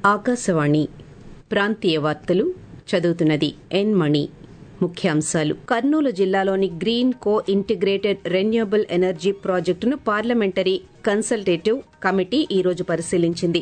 ఆకాశవాణి ప్రాంతీయ వార్తలు చదువుతున్నది ఎన్ మణి ముఖ్యాంశాలు కర్నూలు జిల్లాలోని Greenko integrated renewable energy ప్రాజెక్టును పార్లమెంటరీ కన్సల్టేటివ్ కమిటీ ఈరోజు పరిశీలించింది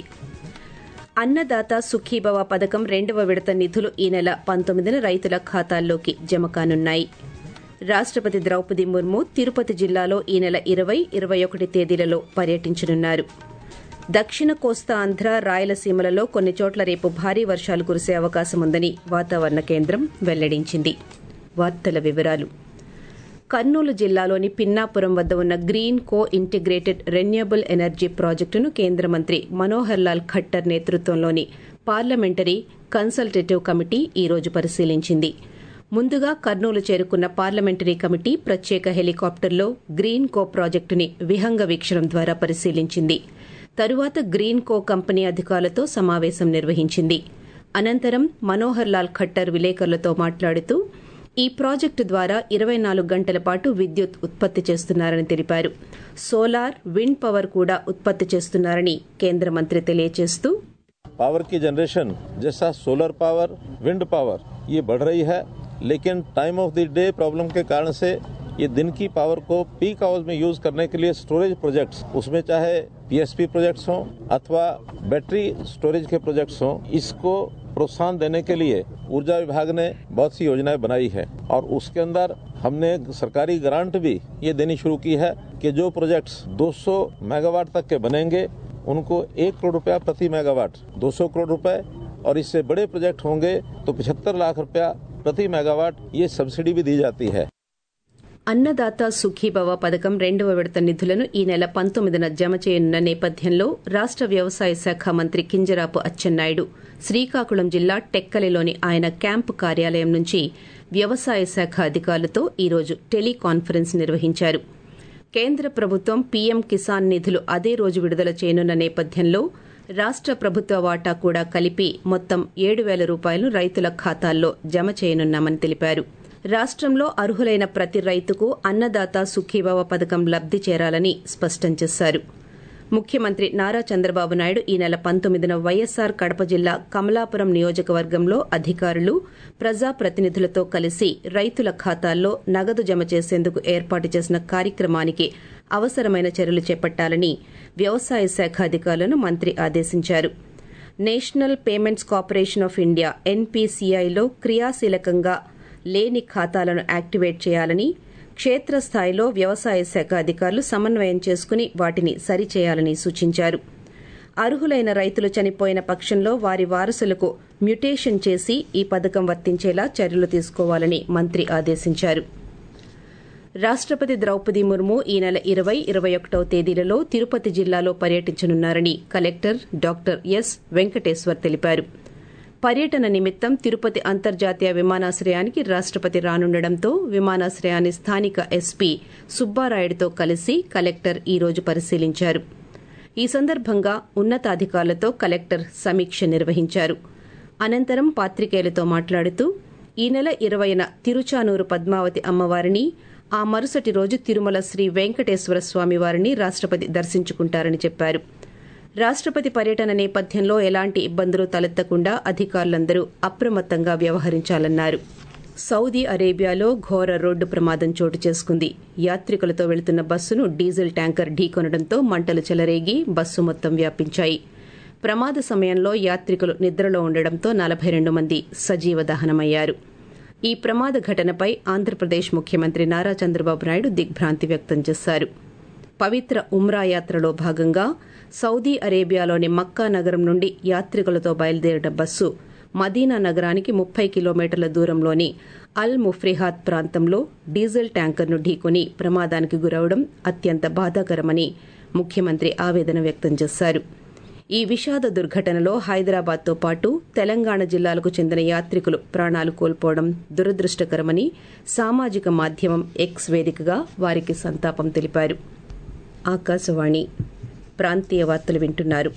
అన్నదాత సుఖీభవ పథకం రెండవ విడత నిధులు ఈ నెల పంతొమ్మిదిన రైతుల ఖాతాల్లోకి జమ కానున్నాయి రాష్టపతి ద్రౌపది ముర్ము తిరుపతి జిల్లాలో ఈ నెల ఇరవై ఇరవై ఒకటి తేదీలలో పర్యటించనున్నారు దక్షిణ కోస్తా ఆంధ్ర రాయలసీమలలో కొన్ని చోట్ల రేపు భారీ వర్షాలు కురిసే అవకాశం ఉందని వాతావరణ కేంద్రం వెల్లడించింది వార్తల వివరాలు కర్నూలు జిల్లాలోని పిన్నాపురం వద్ద ఉన్న Greenko integrated renewable energy ప్రాజెక్టును కేంద్ర మంత్రి మనోహర్ లాల్ ఖట్టర్ నేతృత్వంలోని పార్లమెంటరీ కన్సల్టేటివ్ కమిటీ ఈ రోజు పరిశీలించింది ముందుగా కర్నూలు చేరుకున్న పార్లమెంటరీ కమిటీ ప్రత్యేక హెలికాప్టర్లో గ్రీన్ కో ప్రాజెక్టుని విహంగ వీక్షణం ద్వారా పరిశీలించింది తరువాత గ్రీన్ కో కంపెనీ అధికారులతో సమావేశం నిర్వహించింది అనంతరం మనోహర్ లాల్ ఖట్టర్ విలేకరులతో మాట్లాడుతూ ఈ ప్రాజెక్టు ద్వారా ఇరవై నాలుగు గంటల పాటు విద్యుత్ ఉత్పత్తి చేస్తున్నారని తెలిపారు సోలార్ విండ్ పవర్ కూడా ఉత్పత్తి చేస్తున్నారని కేంద్ర మంత్రి తెలియజేస్తూ पावर की जनरेशन जैसा सोलर पावर विंड पावर ये बढ़ रही है लेकिन time of the day problem के कारण से ये दिन की पावर को पीक आवर्स में यूज करने के लिए स्टोरेज प्रोजेक्ट्स उसमें चाहे पीएसपी प्रोजेक्ट्स हों अथवा बैटरी स्टोरेज के प्रोजेक्ट्स हों इसको प्रोत्साहन देने के लिए ऊर्जा विभाग ने बहुत सी योजनाएं बनाई है और उसके अंदर हमने सरकारी ग्रांट भी ये देनी शुरू की है कि जो प्रोजेक्ट्स 200 मेगावाट तक के बनेंगे उनको एक करोड़ रुपया प्रति मेगावाट 200 करोड़ रुपए और इससे बड़े प्रोजेक्ट होंगे तो पिछहत्तर लाख रुपया प्रति मेगावाट ये सब्सिडी भी दी जाती है అన్నదాత సుఖీభవ పథకం రెండవ విడత నిధులను ఈ నెల పంతొమ్మిదిన జమ చేయనున్న నేపథ్యంలో రాష్ట వ్యవసాయ శాఖ మంత్రి కింజరాపు అచ్చెన్నాయుడు శ్రీకాకుళం జిల్లా టెక్కలిలోని ఆయన క్యాంపు కార్యాలయం నుంచి వ్యవసాయ శాఖ అధికారులతో ఈరోజు టెలికాన్ఫరెన్స్ నిర్వహించారు కేంద్ర ప్రభుత్వం పీఎం కిసాన్ నిధులు అదే రోజు విడుదల చేయనున్న నేపథ్యంలో రాష్ట ప్రభుత్వ వాటా కూడా కలిపి మొత్తం ఏడు వేల రూపాయలను రైతుల ఖాతాల్లో జమ చేయనున్నామని తెలిపారు రాష్టంలో అర్హులైన ప్రతి రైతుకు అన్నదాత సుఖీభవ పథకం లబ్ది చేరాలని స్పష్టం చేశారు ముఖ్యమంత్రి నారా చంద్రబాబు నాయుడు ఈ నెల పంతొమ్మిదిన వైఎస్సార్ కడప జిల్లా కమలాపురం నియోజకవర్గంలో అధికారులు ప్రజాప్రతినిధులతో కలిసి రైతుల ఖాతాల్లో నగదు జమ చేసేందుకు ఏర్పాటు చేసిన కార్యక్రమానికి అవసరమైన చర్యలు చేపట్టాలని వ్యవసాయ శాఖ అధికారులను మంత్రి ఆదేశించారు national payments corporation of India ఎన్పీసీఐలో క్రియాశీలకంగా లేని ఖాతాలను యాక్టివేట్ చేయాలని క్షేత్రస్థాయిలో వ్యవసాయ శాఖ అధికారులు సమన్వయం చేసుకుని వాటిని సరిచేయాలని సూచించారు అర్హులైన రైతులు చనిపోయిన పక్షంలో వారి వారసులకు మ్యుటేషన్ చేసి ఈ పథకం వర్తించేలా చర్యలు తీసుకోవాలని మంత్రి ఆదేశించారు రాష్టపతి ద్రౌపది ముర్ము ఈ నెల ఇరవై ఇరవై ఒకటవ తేదీలలో తిరుపతి జిల్లాలో పర్యటించనున్నారని కలెక్టర్ డాక్టర్ ఎస్ వెంకటేశ్వర్ తెలిపారు పర్యటన నిమిత్తం తిరుపతి అంతర్జాతీయ విమానాశ్రయానికి రాష్టపతి రానుండటంతో విమానాశ్రయాన్ని స్థానిక ఎస్పీ సుబ్బారాయుడుతో కలిసి కలెక్టర్ ఈ రోజు పరిశీలించారు ఈ సందర్భంగా ఉన్నతాధికారులతో కలెక్టర్ సమీక్ష నిర్వహించారు అనంతరం పాత్రికేయులతో మాట్లాడుతూ ఈ నెల ఇరవైన తిరుచానూరు పద్మావతి అమ్మవారిని ఆ మరుసటి రోజు తిరుమల శ్రీ వెంకటేశ్వర స్వామి వారిని రాష్టపతి దర్శించుకుంటారని చెప్పారు రాష్టపతి పర్యటన నేపథ్యంలో ఎలాంటి ఇబ్బందులు తలెత్తకుండా అధికారులందరూ అప్రమత్తంగా వ్యవహరించాలన్నారు సౌదీ అరేబియాలో ఘోర రోడ్డు ప్రమాదం చోటు చేసుకుంది యాత్రికులతో వెళుతున్న బస్సును డీజిల్ ట్యాంకర్ ఢీకొనడంతో మంటలు చెలరేగి బస్సు మొత్తం వ్యాపించాయి ప్రమాద సమయంలో యాత్రికులు నిద్రలో ఉండడంతో నలభై రెండు మంది సజీవ దహనమయ్యారు ఈ ప్రమాద ఘటనపై ఆంధ్రప్రదేశ్ ముఖ్యమంత్రి నారా చంద్రబాబు నాయుడు దిగ్భ్రాంతి వ్యక్తం చేశారు పవిత్ర ఉమ్రా యాత్రలో భాగంగా సౌదీ అరేబియాలోని మక్కా నగరం నుండి యాత్రికులతో బయలుదేరిన బస్సు మదీనా నగరానికి ముప్పై కిలోమీటర్ల దూరంలోని అల్ ముఫ్రిహాత్ ప్రాంతంలో డీజిల్ ట్యాంకర్ను ఢీకొని ప్రమాదానికి గురవడం అత్యంత బాధాకరమని ముఖ్యమంత్రి ఆవేదన వ్యక్తం చేశారు ఈ విషాద దుర్ఘటనలో హైదరాబాద్తో పాటు తెలంగాణ జిల్లాలకు చెందిన యాత్రికులు ప్రాణాలు కోల్పోవడం దురదృష్టకరమని సామాజిక మాధ్యమం ఎక్స్ వేదికగా వారికి సంతాపం తెలిపారు ఆకాశవాణి ప్రాంతీయ వార్తలు వింటున్నారు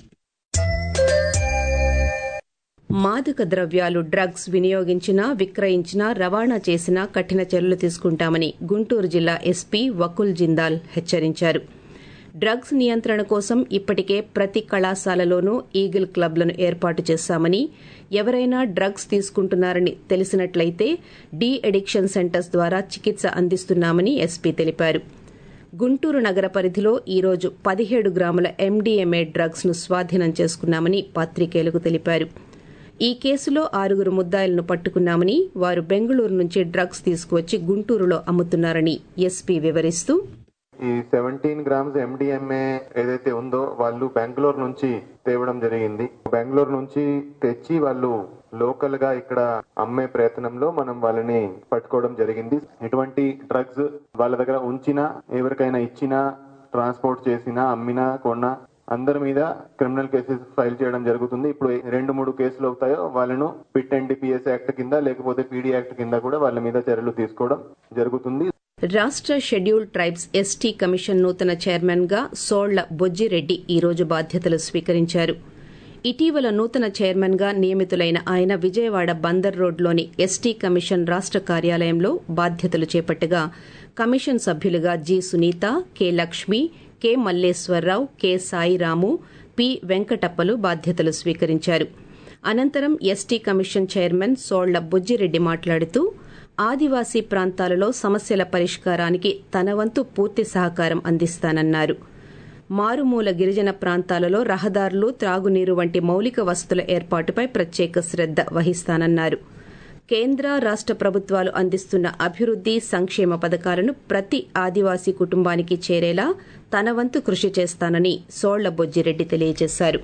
మాదక ద్రవ్యాలు డ్రగ్స్ వినియోగించినా విక్రయించినా రవాణా చేసినా కఠిన చర్యలు తీసుకుంటామని గుంటూరు జిల్లా ఎస్పీ వకుల్ జిందాల్ హెచ్చరించారు డ్రగ్స్ నియంత్రణ కోసం ఇప్పటికే ప్రతి కళాశాలలోనూ ఈగిల్ క్లబ్లను ఏర్పాటు చేశామని ఎవరైనా డ్రగ్స్ తీసుకుంటున్నారని తెలిసినట్లయితే డీ అడిక్షన్ సెంటర్స్ ద్వారా చికిత్స అందిస్తున్నామని ఎస్పీ తెలిపారు గుంటూరు నగర పరిధిలో ఈరోజు పదిహేడు గ్రాముల ఎండీఎంఏ డ్రగ్స్ ను స్వాధీనం చేసుకున్నామని పాత్రికేయులకు తెలిపారు ఈ కేసులో ఆరుగురు ముద్దాయిలను పట్టుకున్నామని వారు బెంగళూరు నుంచి డ్రగ్స్ తీసుకువచ్చి గుంటూరులో అమ్ముతున్నారని ఎస్పీ వివరిస్తూ ఈ సెవెంటీన్ గ్రామ్స్ ఎండిఎంఏ ఏదైతే ఉందో వాళ్ళు బెంగళూరు నుంచి తేవడం జరిగింది బెంగళూరు నుంచి తెచ్చి వాళ్ళు లోకల్ గా ఇక్కడ అమ్మే ప్రయత్నంలో మనం వాళ్ళని పట్టుకోవడం జరిగింది ఎటువంటి డ్రగ్స్ వాళ్ళ దగ్గర ఉంచినా ఎవరికైనా ఇచ్చినా ట్రాన్స్పోర్ట్ చేసినా అమ్మినా కొన్నా అందరి మీద క్రిమినల్ కేసెస్ ఫైల్ చేయడం జరుగుతుంది ఇప్పుడు రెండు మూడు కేసులు అవుతాయో వాళ్ళను పిట్ అండ్ డిపిఎస్ యాక్ట్ కింద లేకపోతే పీడీ యాక్ట్ కింద కూడా వాళ్ళ మీద చర్యలు తీసుకోవడం జరుగుతుంది రాష్ట షెడ్యూల్డ్ ట్రైబ్స్ ఎస్టీ కమిషన్ నూతన చైర్మన్ గా సోళ్ల బొజ్జిరెడ్డి ఈ రోజు బాధ్యతలు స్వీకరించారు ఇటీవల నూతన చైర్మన్ గా నియమితులైన ఆయన విజయవాడ బందర్ రోడ్లోని ఎస్టీ కమిషన్ రాష్ట కార్యాలయంలో బాధ్యతలు చేపట్టగా కమిషన్ సభ్యులుగా G Sunitha K Lakshmi K Malleswararao K Sairamu P Venkatappalu బాధ్యతలు స్వీకరించారు అనంతరం ST commission chairman Solla Bujjireddy మాట్లాడుతూ ఆదివాసీ ప్రాంతాలలో సమస్యల పరిష్కారానికి తన వంతు పూర్తి సహకారం అందిస్తానన్నారు మారుమూల గిరిజన ప్రాంతాలలో రహదారులు త్రాగునీరు వంటి మౌలిక వసతుల ఏర్పాటుపై ప్రత్యేక శ్రద్ద వహిస్తానన్నారు కేంద్ర రాష్ట ప్రభుత్వాలు అందిస్తున్న అభివృద్ది సంక్షేమ పథకాలను ప్రతి ఆదివాసీ కుటుంబానికి చేరేలా తన వంతు కృషి చేస్తానని సోళ్ల బొజ్జిరెడ్డి తెలియజేశారు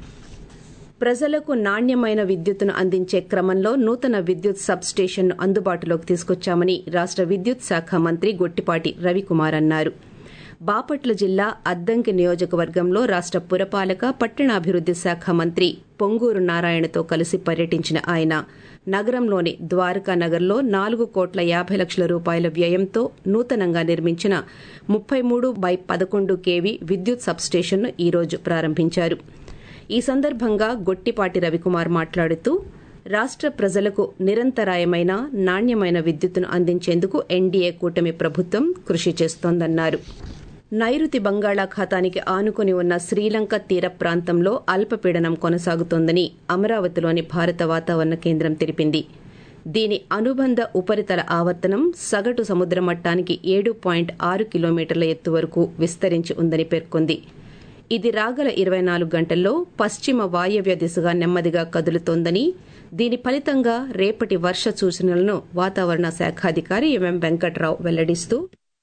ప్రజలకు నాణ్యమైన విద్యుత్తును అందించే క్రమంలో నూతన విద్యుత్ సబ్ స్టేషన్ను అందుబాటులోకి తీసుకొచ్చామని రాష్ట విద్యుత్ శాఖ మంత్రి గొట్టిపాటి రవికుమార్ అన్నారు బాపట్ల జిల్లా అద్దంకి నియోజకవర్గంలో రాష్ట పురపాలక పట్టణాభివృద్ది శాఖ మంత్రి పొంగూరు నారాయణతో కలిసి పర్యటించిన ఆయన నగరంలోని ద్వారకా నగర్లో నాలుగు కోట్ల యాభై లక్షల రూపాయల వ్యయంతో నూతనంగా నిర్మించిన ముప్పై మూడు బై పదకొండు కేవీ విద్యుత్ సబ్స్టేషన్ను ఈ రోజు ప్రారంభించారు ఈ సందర్భంగా గొట్టిపాటి రవికుమార్ మాట్లాడుతూ రాష్ట ప్రజలకు నిరంతరాయమైన నాణ్యమైన విద్యుత్తును అందించేందుకు ఎన్డీఏ కూటమి ప్రభుత్వం కృషి చేస్తోందన్నారు నైరుతి బంగాళాఖాతానికి ఆనుకుని ఉన్న శ్రీలంక తీర ప్రాంతంలో అల్పపీడనం కొనసాగుతోందని అమరావతిలోని భారత వాతావరణ కేంద్రం తెలిపింది దీని అనుబంధ ఉపరితల ఆవర్తనం సగటు సముద్ర మట్టానికి ఏడు పాయింట్ ఆరు కిలోమీటర్ల ఎత్తు వరకు విస్తరించి ఉందని పేర్కొంది ఇది రాగల ఇరవై నాలుగు గంటల్లో పశ్చిమ వాయవ్య దిశగా నెమ్మదిగా కదులుతోందని దీని ఫలితంగా రేపటి వర్ష సూచనలను వాతావరణ శాఖాధికారి ఎంఎం వెంకట్రావు వెల్లడిస్తూ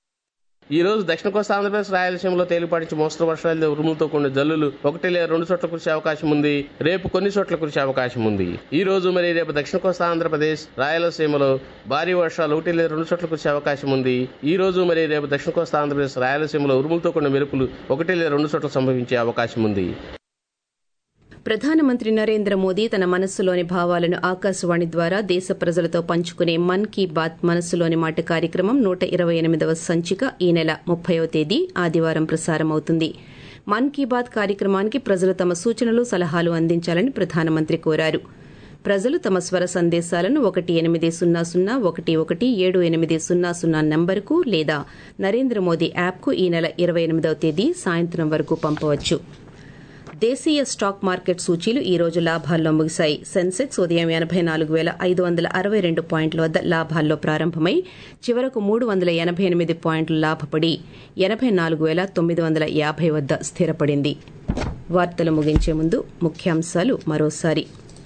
ఈ రోజు దక్షిణ కోస్తా ఆంధ్రప్రదేశ్ రాయలసీమలో తేలిపాటి మోస్తరు వర్షాలు ఉరుములతో కూడిన జల్లులు ఒకటి లేదా రెండు చోట్ల కురిసే అవకాశం ఉంది రేపు కొన్ని చోట్ల కురిసే అవకాశం ఉంది ఈ రోజు మరి రేపు దక్షిణ కోస్తా ఆంధ్రప్రదేశ్ రాయలసీమలో భారీ వర్షాలు ఒకటి లేదా రెండు చోట్ల కురిసే అవకాశం ఉంది ఈ రోజు మరి రేపు దక్షిణ కోస్తా ఆంధ్రప్రదేశ్ రాయలసీమలో ఉరుములతో కూడిన మెరుపులు ఒకటి లేదా రెండు చోట్ల సంభవించే అవకాశం ఉంది ప్రధానమంత్రి నరేంద్ర మోదీ తన మనస్సులోని భావాలను ఆకాశవాణి ద్వారా దేశ ప్రజలతో పంచుకునే మన్ కీ బాత్ మనస్సులోని మాట కార్యక్రమం నూట ఇరవై ఎనిమిదవ సంచిక ఈ నెల ముప్పయో తేదీ ఆదివారం ప్రసారమవుతుంది మన్ కీ బాత్ కార్యక్రమానికి ప్రజలు తమ సూచనలు సలహాలు అందించాలని ప్రధానమంత్రి కోరారు ప్రజలు తమ స్వర సందేశాలను ఒకటి ఎనిమిది సున్నా సున్నా ఒకటి ఒకటి ఏడు ఎనిమిది సున్నా సున్నా నంబర్కు లేదా నరేంద్ర మోదీ యాప్కు ఈ నెల ఇరవై ఎనిమిదవ తేదీ సాయంత్రం వరకు పంపవచ్చు దేశీయ స్టాక్ మార్కెట్ సూచీలు ఈ రోజు లాభాల్లో ముగిశాయి సెన్సెక్స్ ఉదయం ఎనబై నాలుగు వేల ఐదు వందల అరవై రెండు పాయింట్ల వద్ద లాభాల్లో ప్రారంభమై చివరకు మూడు వందల ఎనబై ఎనిమిది పాయింట్లు లాభపడి ఎనబై నాలుగు వేల తొమ్మిది వందల యాభై వద్ద స్థిరపడింది వార్తలు ముగించే ముందు ముఖ్యాంశాలు మరోసారి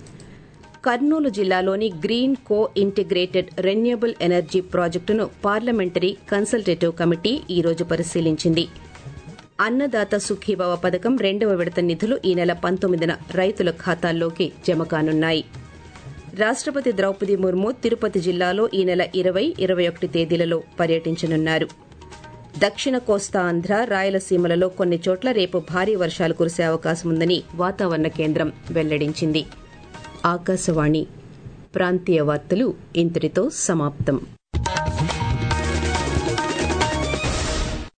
కర్నూలు జిల్లాలోని Greenko integrated renewable energy ప్రాజెక్టును పార్లమెంటరీ కన్సల్టేటివ్ కమిటీ ఈ రోజు పరిశీలించింది అన్నదాత సుఖీభవ పథకం రెండవ విడత నిధులు ఈ నెల పంతొమ్మిదిన రైతుల ఖాతాల్లోకి జమ కానున్నాయి రాష్టపతి ద్రౌపది ముర్ము తిరుపతి జిల్లాలో ఈ నెల ఇరవై ఇరవై ఒకటి తేదీలలో పర్యటించనున్నారు దక్షిణ కోస్తా ఆంధ్ర రాయలసీమలలో కొన్ని చోట్ల రేపు భారీ వర్షాలు కురిసే అవకాశం ఉందని వాతావరణ కేంద్రం వెల్లడించింది ఆకాశవాణి ప్రాంతీయ వార్తలు ఇంతటితో సమాప్తం